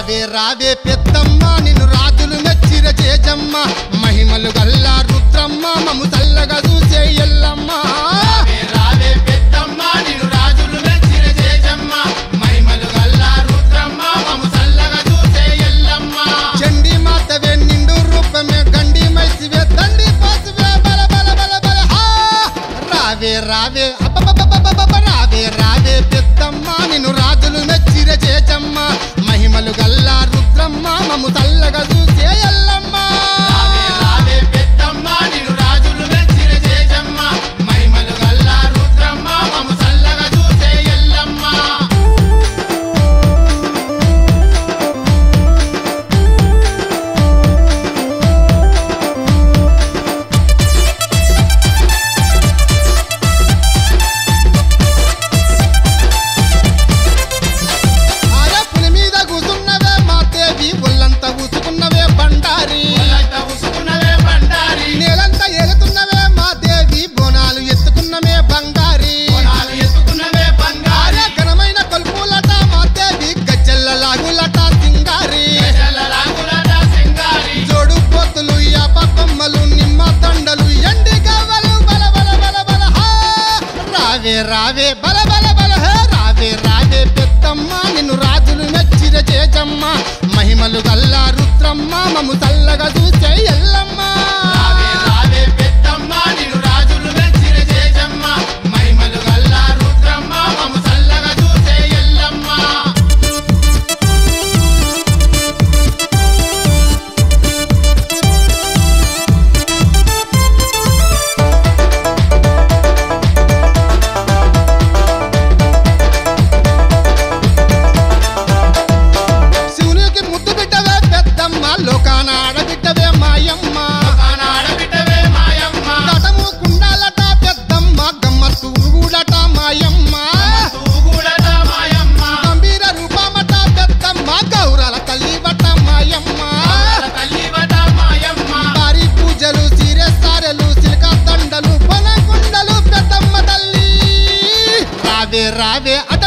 రావే రావే పెద్దమ్మ నిన్ను రాజులు మెచ్చిర చేజమ్మ మహిమలు గల్లా రుద్రమ్మ మము చల్లగా చూసే ఎల్లమ్మ రావే రావే పెద్దమ్మ నిన్ను రాజులు మెచ్చిన చేజమ్మ మహిమలు గల్లా రుద్రమ్మ మము చల్లగా చూసే ఎల్లమ్మ చండి మాతవే నిండు రూపమే గండి మైసివే దండి పాసువే బల బల బల బల హా రావే రావే అబ్బబ్బబ్బబ్బబ్బ రావే రావే పెద్దమ్మ నిన్ను రాజులు మెచ్చిర చేజమ్మ మహిమలు గల్లా రుద్రమ్మ మము చల్లగా చూసే ఎల్లమ్మ రావే రావే పెద్దమ్మ నిన్ను రాజులు మెచ్చిన చేజమ్మ మహిమలు గల్లా రుద్రమ్మ మము చల్లగా చూసే ఎల్లమ్మ ఆయా పులి మీద కూసున్నవే మా దేవి ఒళ్ళంతా ఊసుకున్నవే బండారి ఒళ్ళంత ఉసుకున్నవే బండారి నేలంతా ఏలుతున్నవే మా దేవి బోనాలు ఎత్తుకున్నమే బంగారి కొనాలు ఎత్తుకున్నవే బంగారి ఆరే ఘనమైన కొల్పులట మా దేవి గజ్జల్ల లాగులట సింగారి చల్లలాగులట సింగారి జోడు పోతులు యాప కొమ్మలు నిమ్మ దండలు ఎండి గవ్వలు బల బల బల బల హా రావే రావే బల బల బల హే రావే రావే పెద్దమ్మ నిన్ను రాజులు మెచ్చిర చేజమ్మ మహిమలు గల్లా రుద్రమ్మ మము చల్లగా చూసే ఎల్లమ్మ రావే రావే పెద్దమ్మ నిన్ను రాజులు మెచ్చిన చేజమ్మ మహిమలు గల్లా రుద్రమ్మ మము చల్లగా చూసే ఎల్లమ్మ శివునికి ముద్దు బిడ్డవే పెద్దమ్మ లోకాన ఆడబిడ్డవే మాయమ్మ ఆడబిడ్డవే మాయమ్మ నటము కుండాలట పెద్దమ్మ గమ్మత్తు ఊగుడట మాయమ్మ తూగుడట మాయమ్మ గంభీర రూపమట పెద్దమ్మ గౌరల తల్లివట మాయమ్మ ఆడల తల్లివట మాయమ్మ భారీ పూజలు సీరె సారెలు సిలక దండలు పొనగుండలు పెద్దమ్మ తల్లి రావే రావే